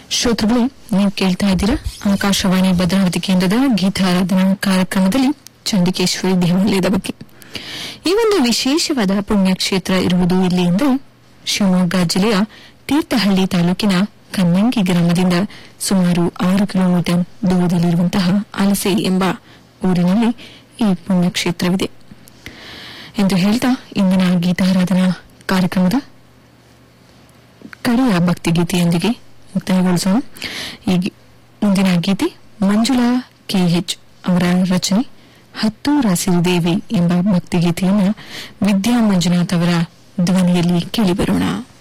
ಶ್ರೋತೃಗಳೇ ನೀವು ಕೇಳ್ತಾ ಇದ್ದೀರಾ ಆಕಾಶವಾಣಿ ಭದ್ರಾವತಿ ಕೇಂದ್ರದ ಗೀತಾರಾಧನಾ ಕಾರ್ಯಕ್ರಮದಲ್ಲಿ ಚಂಡಿಕೇಶ್ವರಿ ದೇವಾಲಯದ ಬಗ್ಗೆ ಈ ಒಂದು ವಿಶೇಷವಾದ ಪುಣ್ಯಕ್ಷೇತ್ರ ಇರುವುದು ಎಲ್ಲಿ ಅಂದರೆ ಶಿವಮೊಗ್ಗ ಜಿಲ್ಲೆಯ ತೀರ್ಥಹಳ್ಳಿ ತಾಲೂಕಿನ ಕನ್ನಂಗಿ ಗ್ರಾಮದಿಂದ ಸುಮಾರು ಆರು ಕಿಲೋಮೀಟರ್ ದೂರದಲ್ಲಿರುವಂತಹ ಅಲಸೆ ಎಂಬ ಊರಿನಲ್ಲಿ ಈ ಪುಣ್ಯಕ್ಷೇತ್ರವಿದೆ ಎಂದು ಹೇಳ್ತಾ ಇಂದಿನ ಗೀತಾರಾಧನಾ ಕಾರ್ಯಕ್ರಮದ ಕಡೆಯ ಭಕ್ತಿಗೀತೆಯೊಂದಿಗೆ ಮುಕ್ತಾಯಗೊಳಿಸೋಣ ಈ ಗಿ- ಮುಂದಿನ ಗೀತೆ ಮಂಜುಳಾ ಕೆಎಚ್ ಅವರ ರಚನೆ ಹತ್ತೂರ ಸಿರಿದೇವಿ ಎಂಬ ಭಕ್ತಿಗೀತೆಯನ್ನು ವಿದ್ಯಾ ಮಂಜುನಾಥ್ ಅವರ ಧ್ವನಿಯಲ್ಲಿ ಕೇಳಿಬರೋಣ